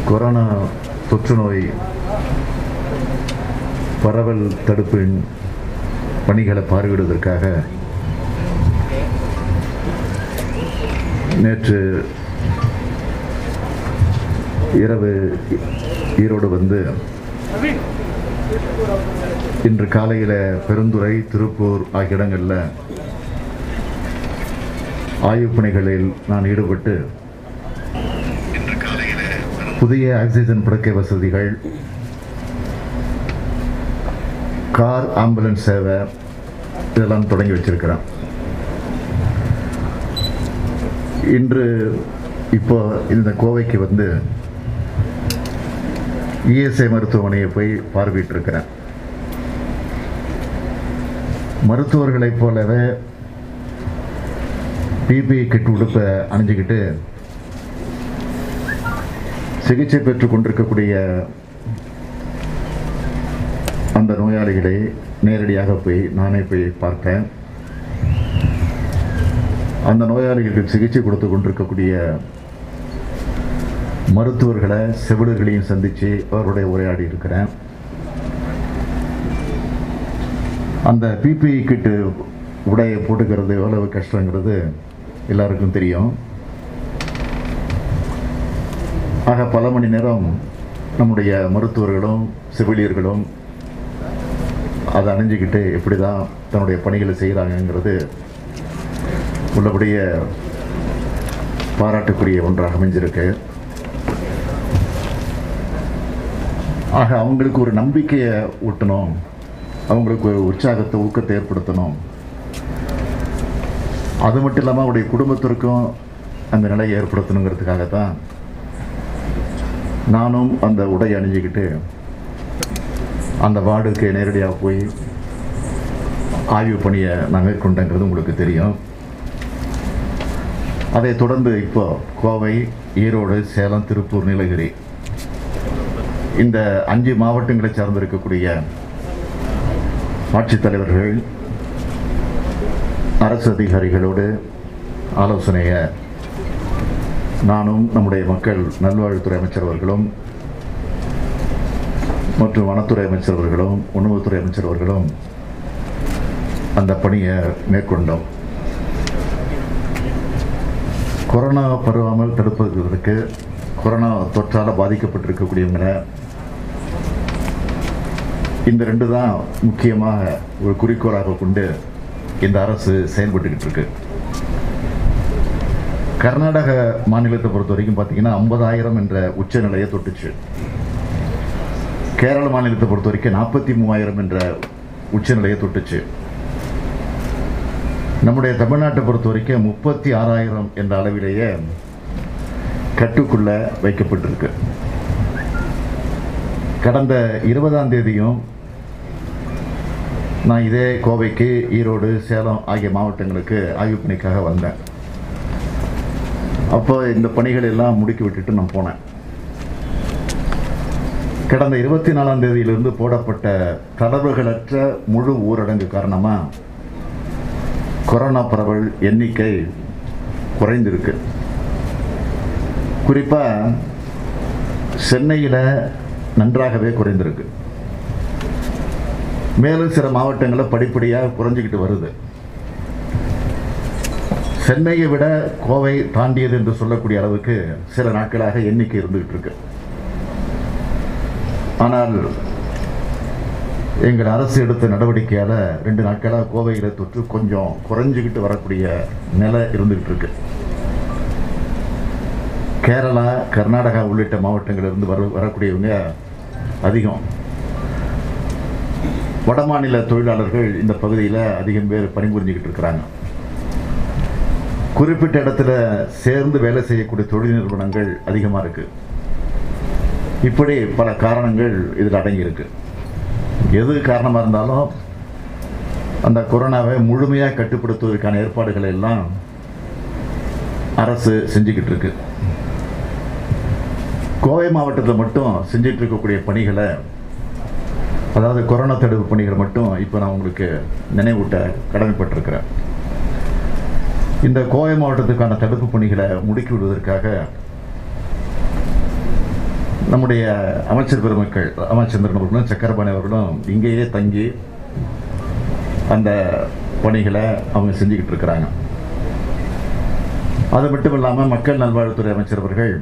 corona தொற்று நோய் பரவல் தடுப்பின் பணிகளை பார்வையிடுவதற்காக நேற்று இரவு ஈரோடு வந்து இன்று காலையில் பெருந்துறை திருப்பூர் ஆகிய இடங்களில் ஆய்வுப் பணிகளில் நான் ஈடுபட்டு புதிய ஆக்சிஜன் படுக்கை வசதிகள் கார் ஆம்புலன்ஸ் சேவை இதெல்லாம் தொடங்கி வச்சிருக்கிறேன் இன்று இப்போ இந்த கோவைக்கு வந்து இஎஸ்ஐ மருத்துவமனையை போய் பார்வையிட்டிருக்கிறேன் மருத்துவர்களைப் போலவே பிபி கிட் உடுப்பை அணிஞ்சுக்கிட்டு சிகிச்சை பெற்றுக் கொண்டிருக்கக்கூடிய அந்த நோயாளிகளை நேரடியாக போய் நானே போய் பார்த்தேன் அந்த நோயாளிகளுக்கு சிகிச்சை கொடுத்து கொண்டிருக்கக்கூடிய மருத்துவர்களை செவிலர்களையும் சந்தித்து அவர்களுடைய உரையாடி இருக்கிறேன் அந்த பிபி கிட்டு உடையை போட்டுக்கிறது எவ்வளவு கஷ்டங்கிறது எல்லாருக்கும் தெரியும் ஆக பல மணி நேரம் நம்முடைய மருத்துவர்களும் செவிலியர்களும் அதை அணிஞ்சிக்கிட்டு எப்படி தான் தன்னுடைய பணிகளை செய்கிறாங்கங்கிறது உள்ளபடியே பாராட்டுக்குரிய ஒன்றாக அமைஞ்சிருக்கு ஆக அவங்களுக்கு ஒரு நம்பிக்கையை ஊட்டணும் அவங்களுக்கு ஒரு உற்சாகத்தை ஊக்கத்தை ஏற்படுத்தணும் அது மட்டும் இல்லாமல் அவருடைய குடும்பத்திற்கும் அந்த நிலையை ஏற்படுத்தணுங்கிறதுக்காக தான் நானும் அந்த உடை அணிஞ்சிக்கிட்டு அந்த வார்டுக்கு நேரடியாக போய் ஆய்வு பணியை நான் மேற்கொண்டேங்கிறது உங்களுக்கு தெரியும் அதைத் தொடர்ந்து இப்போ கோவை ஈரோடு சேலம் திருப்பூர் நீலகிரி இந்த அஞ்சு மாவட்டங்களை சார்ந்திருக்கக்கூடிய ஆட்சித்தலைவர்கள் அரசு அதிகாரிகளோடு ஆலோசனையை நானும் நம்முடைய மக்கள் நல்வாழ்வுத்துறை அமைச்சர் அவர்களும் மற்றும் வனத்துறை அமைச்சர் அவர்களும் உணவுத்துறை அமைச்சர் அவர்களும் அந்த பணியை மேற்கொண்டோம் கொரோனா பரவாமல் தடுப்பதற்கு கொரோனா தொற்றால் பாதிக்கப்பட்டிருக்கக்கூடியவங்களை இந்த ரெண்டு தான் முக்கியமாக ஒரு குறிக்கோளாக கொண்டு இந்த அரசு செயல்பட்டுக்கிட்டு இருக்கு கர்நாடக மாநிலத்தை பொறுத்த வரைக்கும் பார்த்தீங்கன்னா ஐம்பதாயிரம் என்ற உச்சநிலையை தொட்டுச்சு கேரள மாநிலத்தை பொறுத்த வரைக்கும் நாற்பத்தி மூவாயிரம் என்ற உச்சநிலையை தொட்டுச்சு நம்முடைய தமிழ்நாட்டை பொறுத்த வரைக்கும் முப்பத்தி ஆறாயிரம் என்ற அளவிலேயே கட்டுக்குள்ள வைக்கப்பட்டிருக்கு கடந்த இருபதாம் தேதியும் நான் இதே கோவைக்கு ஈரோடு சேலம் ஆகிய மாவட்டங்களுக்கு ஆய்வு பணிக்காக வந்தேன் அப்போ இந்த பணிகள் எல்லாம் முடுக்கி விட்டுட்டு நான் போனேன் கடந்த இருபத்தி நாலாம் தேதியிலிருந்து போடப்பட்ட தளர்வுகளற்ற முழு ஊரடங்கு காரணமாக கொரோனா பரவல் எண்ணிக்கை குறைந்திருக்கு குறிப்பாக சென்னையில் நன்றாகவே குறைந்திருக்கு மேலும் சில மாவட்டங்களில் படிப்படியாக குறைஞ்சிக்கிட்டு வருது சென்னையை விட கோவை தாண்டியது என்று சொல்லக்கூடிய அளவுக்கு சில நாட்களாக எண்ணிக்கை இருந்துகிட்டு இருக்கு ஆனால் எங்கள் அரசு எடுத்த நடவடிக்கையால் ரெண்டு நாட்களாக கோவையில் தொற்று கொஞ்சம் குறைஞ்சிக்கிட்டு வரக்கூடிய நிலை இருந்துகிட்டு இருக்கு கேரளா கர்நாடகா உள்ளிட்ட மாவட்டங்களிலிருந்து வர வரக்கூடியவங்க அதிகம் வடமாநில தொழிலாளர்கள் இந்த பகுதியில் அதிகம் பேர் பணிபுரிஞ்சுக்கிட்டு இருக்கிறாங்க குறிப்பிட்ட இடத்துல சேர்ந்து வேலை செய்யக்கூடிய தொழில் நிறுவனங்கள் அதிகமாக இருக்கு இப்படி பல காரணங்கள் இதில் அடங்கியிருக்கு எது காரணமாக இருந்தாலும் அந்த கொரோனாவை முழுமையாக கட்டுப்படுத்துவதற்கான ஏற்பாடுகளை எல்லாம் அரசு செஞ்சுக்கிட்டு இருக்கு கோவை மாவட்டத்தில் மட்டும் செஞ்சிட்டு இருக்கக்கூடிய பணிகளை அதாவது கொரோனா தடுப்பு பணிகள் மட்டும் இப்போ நான் உங்களுக்கு நினைவூட்ட கடமைப்பட்டிருக்கிறேன் இந்த கோவை மாவட்டத்துக்கான தடுப்பு பணிகளை முடுக்கி விடுவதற்காக நம்முடைய அமைச்சர் பெருமக்கள் ராமச்சந்திரன் அவர்களும் சக்கரபாணி அவர்களும் இங்கேயே தங்கி அந்த பணிகளை அவங்க செஞ்சுக்கிட்டு இருக்கிறாங்க அது மட்டும் இல்லாமல் மக்கள் நல்வாழ்வுத்துறை அமைச்சர் அவர்கள்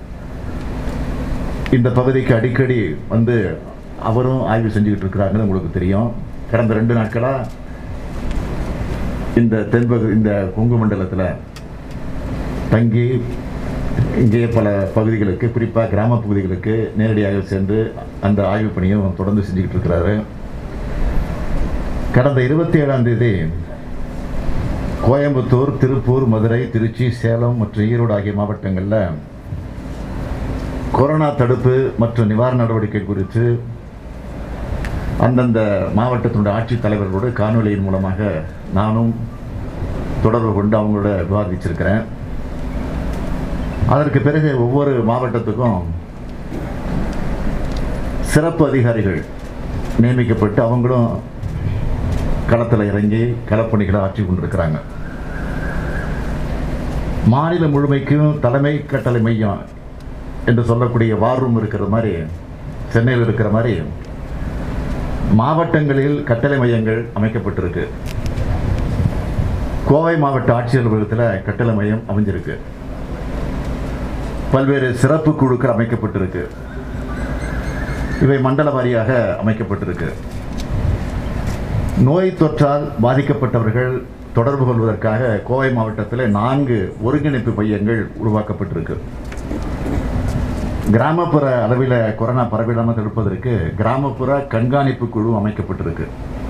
இந்த பகுதிக்கு அடிக்கடி வந்து அவரும் ஆய்வு செஞ்சுக்கிட்டு இருக்கிறாங்கன்னு உங்களுக்கு தெரியும் கடந்த ரெண்டு நாட்களாக இந்த தென்பகு இந்த கொங்கு மண்டலத்தில் தங்கி இங்கே பல பகுதிகளுக்கு குறிப்பாக கிராம பகுதிகளுக்கு நேரடியாக சென்று அந்த ஆய்வு பணியும் தொடர்ந்து செஞ்சுக்கிட்டு இருக்கிறாரு கடந்த இருபத்தி ஏழாம் தேதி கோயம்புத்தூர் திருப்பூர் மதுரை திருச்சி சேலம் மற்றும் ஈரோடு ஆகிய மாவட்டங்களில் கொரோனா தடுப்பு மற்றும் நிவாரண நடவடிக்கை குறித்து அந்தந்த மாவட்டத்தினுடைய ஆட்சித் தலைவர்களோடு காணொலியின் மூலமாக நானும் தொடர்பு கொண்டு அவங்களோட விவாதிச்சிருக்கிறேன் அதற்கு பிறகு ஒவ்வொரு மாவட்டத்துக்கும் சிறப்பு அதிகாரிகள் நியமிக்கப்பட்டு அவங்களும் களத்தில் இறங்கி களப்பணிகளை ஆற்றி கொண்டிருக்கிறாங்க மாநிலம் முழுமைக்கும் தலைமை கட்டளை மையம் என்று சொல்லக்கூடிய வார் ரூம் இருக்கிற மாதிரி சென்னையில் இருக்கிற மாதிரி மாவட்டங்களில் கட்டளை மையங்கள் அமைக்கப்பட்டிருக்கு கோவை மாவட்ட ஆட்சியர் அலுவலகத்தில் கட்டளை மையம் அமைஞ்சிருக்கு பல்வேறு சிறப்பு குழுக்கள் அமைக்கப்பட்டிருக்கு இவை மண்டல வாரியாக அமைக்கப்பட்டிருக்கு நோய் தொற்றால் பாதிக்கப்பட்டவர்கள் தொடர்பு கொள்வதற்காக கோவை மாவட்டத்தில் நான்கு ஒருங்கிணைப்பு மையங்கள் உருவாக்கப்பட்டிருக்கு கிராமப்புற அளவில் கொரோனா பரவிடாமல் தடுப்பதற்கு கிராமப்புற கண்காணிப்பு குழு அமைக்கப்பட்டிருக்கு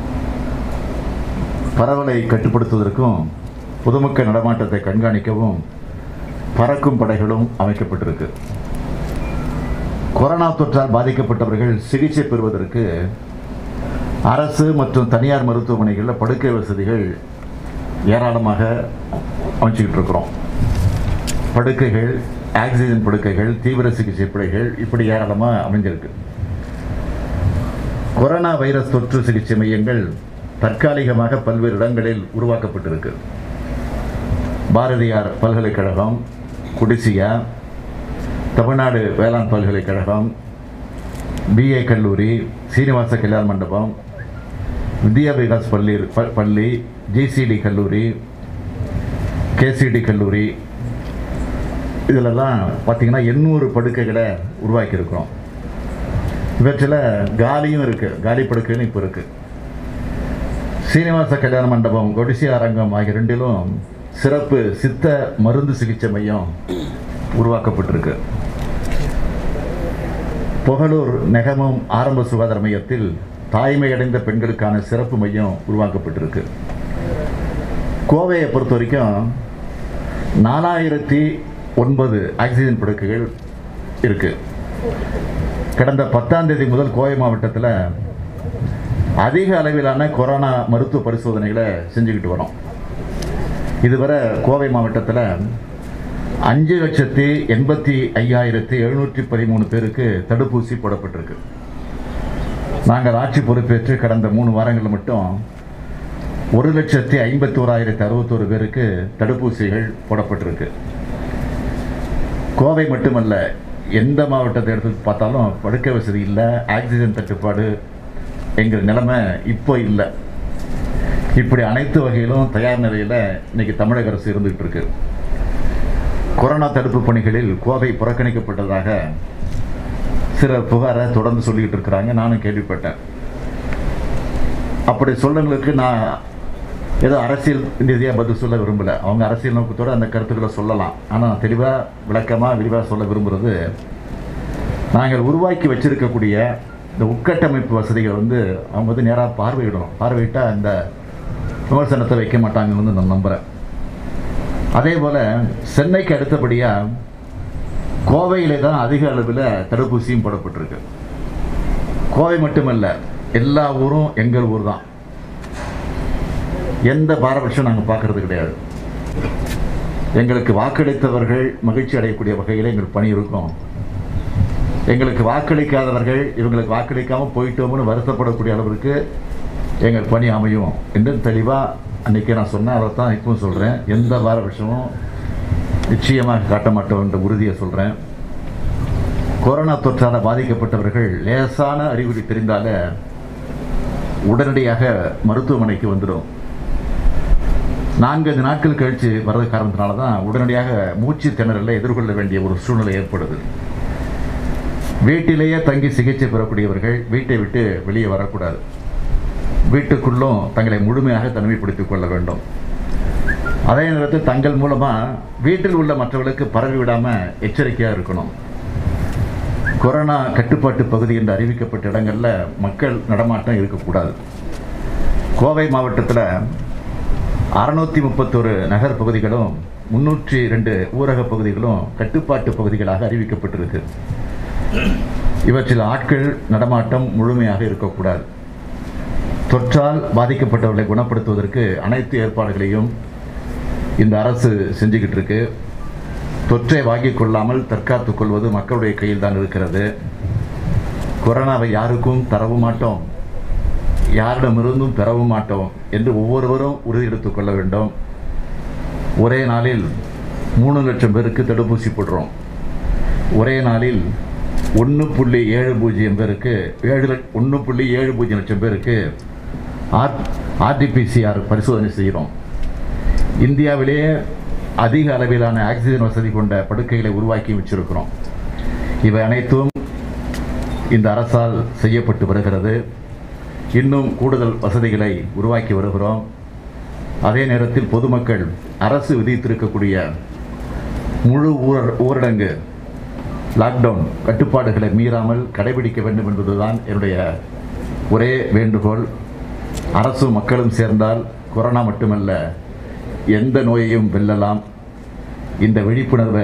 பரவலை கட்டுப்படுத்துவதற்கும் பொதுமக்கள் நடமாட்டத்தை கண்காணிக்கவும் பறக்கும் படைகளும் அமைக்கப்பட்டிருக்கு கொரோனா தொற்றால் பாதிக்கப்பட்டவர்கள் சிகிச்சை பெறுவதற்கு அரசு மற்றும் தனியார் மருத்துவமனைகளில் படுக்கை வசதிகள் ஏராளமாக அமைச்சுக்கிட்டு இருக்கிறோம் படுக்கைகள் ஆக்சிஜன் படுக்கைகள் தீவிர சிகிச்சை படைகள் இப்படி ஏராளமாக அமைஞ்சிருக்கு கொரோனா வைரஸ் தொற்று சிகிச்சை மையங்கள் தற்காலிகமாக பல்வேறு இடங்களில் உருவாக்கப்பட்டிருக்கு பாரதியார் பல்கலைக்கழகம் குடிசியா தமிழ்நாடு வேளாண் பல்கலைக்கழகம் பிஏ கல்லூரி சீனிவாச கல்யாண மண்டபம் வித்யா விகாஸ் பள்ளி ப- பள்ளி ஜிசிடி கல்லூரி கேசிடி கல்லூரி இதிலெல்லாம் பார்த்தீங்கன்னா எண்ணூறு படுக்கைகளை உருவாக்கியிருக்கிறோம் இவற்றில் காலியும் இருக்குது காலி படுக்கைன்னு இப்போ இருக்குது சீனிவாச கல்யாண மண்டபம் கொடிசி அரங்கம் ஆகிய ரெண்டிலும் சிறப்பு சித்த மருந்து சிகிச்சை மையம் உருவாக்கப்பட்டிருக்கு புகழூர் நெகமம் ஆரம்ப சுகாதார மையத்தில் தாய்மையடைந்த பெண்களுக்கான சிறப்பு மையம் உருவாக்கப்பட்டிருக்கு கோவையை பொறுத்த வரைக்கும் நாலாயிரத்தி ஒன்பது ஆக்சிஜன் படுக்கைகள் இருக்கு கடந்த பத்தாம் தேதி முதல் கோவை மாவட்டத்தில் அதிக அளவிலான கொரோனா மருத்துவ பரிசோதனைகளை செஞ்சுக்கிட்டு வரோம் இதுவரை கோவை மாவட்டத்தில் அஞ்சு லட்சத்தி எண்பத்தி ஐயாயிரத்தி எழுநூற்றி பதிமூணு பேருக்கு தடுப்பூசி போடப்பட்டிருக்கு நாங்கள் ஆட்சி பொறுப்பேற்று கடந்த மூணு வாரங்களில் மட்டும் ஒரு லட்சத்தி ஐம்பத்தி ஓராயிரத்தி அறுபத்தோரு பேருக்கு தடுப்பூசிகள் போடப்பட்டிருக்கு கோவை மட்டுமல்ல எந்த மாவட்டத்தை எடுத்து பார்த்தாலும் படுக்கை வசதி இல்லை ஆக்சிஜன் தட்டுப்பாடு என்கிற நிலைமை இப்போ இல்லை இப்படி அனைத்து வகையிலும் தயார் நிலையில் இன்னைக்கு தமிழக அரசு இருந்துகிட்டு இருக்கு கொரோனா தடுப்பு பணிகளில் கோவை புறக்கணிக்கப்பட்டதாக சில புகாரை தொடர்ந்து சொல்லிக்கிட்டு இருக்கிறாங்க நானும் கேள்விப்பட்டேன் அப்படி சொல்லங்களுக்கு நான் ஏதோ அரசியல் ரீதியாக பதில் சொல்ல விரும்பலை அவங்க அரசியல் நோக்கத்தோடு அந்த கருத்துக்களை சொல்லலாம் ஆனால் நான் தெளிவாக விளக்கமாக விரிவாக சொல்ல விரும்புகிறது நாங்கள் உருவாக்கி வச்சிருக்கக்கூடிய இந்த உட்கட்டமைப்பு வசதிகள் வந்து அவங்க வந்து நேராக பார்வையிடணும் பார்வையிட்டால் இந்த விமர்சனத்தை வைக்க மாட்டாங்கன்னு வந்து நான் நம்புகிறேன் அதே போல் சென்னைக்கு அடுத்தபடியாக கோவையிலே தான் அதிக அளவில் தடுப்பூசியும் போடப்பட்டிருக்கு கோவை மட்டுமல்ல எல்லா ஊரும் எங்கள் ஊர் தான் எந்த பாரபட்சம் நாங்கள் பார்க்கறது கிடையாது எங்களுக்கு வாக்களித்தவர்கள் மகிழ்ச்சி அடையக்கூடிய வகையில் எங்கள் பணி இருக்கும் எங்களுக்கு வாக்களிக்காதவர்கள் இவங்களுக்கு வாக்களிக்காமல் போயிட்டோம்னு வருத்தப்படக்கூடிய அளவிற்கு எங்கள் பணி அமையும் என்று தெளிவாக அன்றைக்கி நான் சொன்னேன் அதை தான் இப்பவும் சொல்கிறேன் எந்த பாரபட்சமும் நிச்சயமாக காட்ட மாட்டோம் என்ற உறுதியை சொல்கிறேன் கொரோனா தொற்றால் பாதிக்கப்பட்டவர்கள் லேசான அறிகுறி தெரிந்தால உடனடியாக மருத்துவமனைக்கு வந்துடும் நான்கு நாட்கள் கழித்து வர்றது காரணத்தினால தான் உடனடியாக மூச்சு திணறலை எதிர்கொள்ள வேண்டிய ஒரு சூழ்நிலை ஏற்படுது வீட்டிலேயே தங்கி சிகிச்சை பெறக்கூடியவர்கள் வீட்டை விட்டு வெளியே வரக்கூடாது வீட்டுக்குள்ளும் தங்களை முழுமையாக தனிமைப்படுத்திக் கொள்ள வேண்டும் அதே நேரத்தில் தங்கள் மூலமாக வீட்டில் உள்ள மற்றவர்களுக்கு பரவி விடாமல் எச்சரிக்கையாக இருக்கணும் கொரோனா கட்டுப்பாட்டு பகுதி என்று அறிவிக்கப்பட்ட இடங்களில் மக்கள் நடமாட்டம் இருக்கக்கூடாது கோவை மாவட்டத்தில் அறுநூத்தி முப்பத்தொரு நகர் பகுதிகளும் முன்னூற்றி ரெண்டு ஊரக பகுதிகளும் கட்டுப்பாட்டு பகுதிகளாக அறிவிக்கப்பட்டிருக்கு இவற்றில் ஆட்கள் நடமாட்டம் முழுமையாக இருக்கக்கூடாது தொற்றால் பாதிக்கப்பட்டவர்களை குணப்படுத்துவதற்கு அனைத்து ஏற்பாடுகளையும் இந்த அரசு செஞ்சுக்கிட்டு இருக்கு தொற்றை வாங்கிக் கொள்ளாமல் தற்காத்துக் கொள்வது மக்களுடைய கையில் தான் இருக்கிறது கொரோனாவை யாருக்கும் தரவும் மாட்டோம் யாரிடமிருந்தும் பெறவும் மாட்டோம் என்று ஒவ்வொருவரும் உறுதி எடுத்துக் கொள்ள வேண்டும் ஒரே நாளில் மூணு லட்சம் பேருக்கு தடுப்பூசி போடுறோம் ஒரே நாளில் ஒன்று புள்ளி ஏழு பூஜ்ஜியம் பேருக்கு ஏழு ஒன்று புள்ளி ஏழு பூஜ்ஜியம் லட்சம் பேருக்கு ஆர் ஆர்டிபிசிஆர் பரிசோதனை செய்கிறோம் இந்தியாவிலேயே அதிக அளவிலான ஆக்சிஜன் வசதி கொண்ட படுக்கைகளை உருவாக்கி வச்சிருக்கிறோம் இவை அனைத்தும் இந்த அரசால் செய்யப்பட்டு வருகிறது இன்னும் கூடுதல் வசதிகளை உருவாக்கி வருகிறோம் அதே நேரத்தில் பொதுமக்கள் அரசு விதித்திருக்கக்கூடிய முழு ஊர ஊரடங்கு லாக்டவுன் கட்டுப்பாடுகளை மீறாமல் கடைபிடிக்க வேண்டும் என்பதுதான் என்னுடைய ஒரே வேண்டுகோள் அரசும் மக்களும் சேர்ந்தால் கொரோனா மட்டுமல்ல எந்த நோயையும் வெல்லலாம் இந்த விழிப்புணர்வை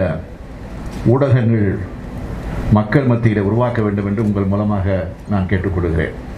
ஊடகங்கள் மக்கள் மத்தியில் உருவாக்க வேண்டும் என்று உங்கள் மூலமாக நான் கேட்டுக்கொள்கிறேன்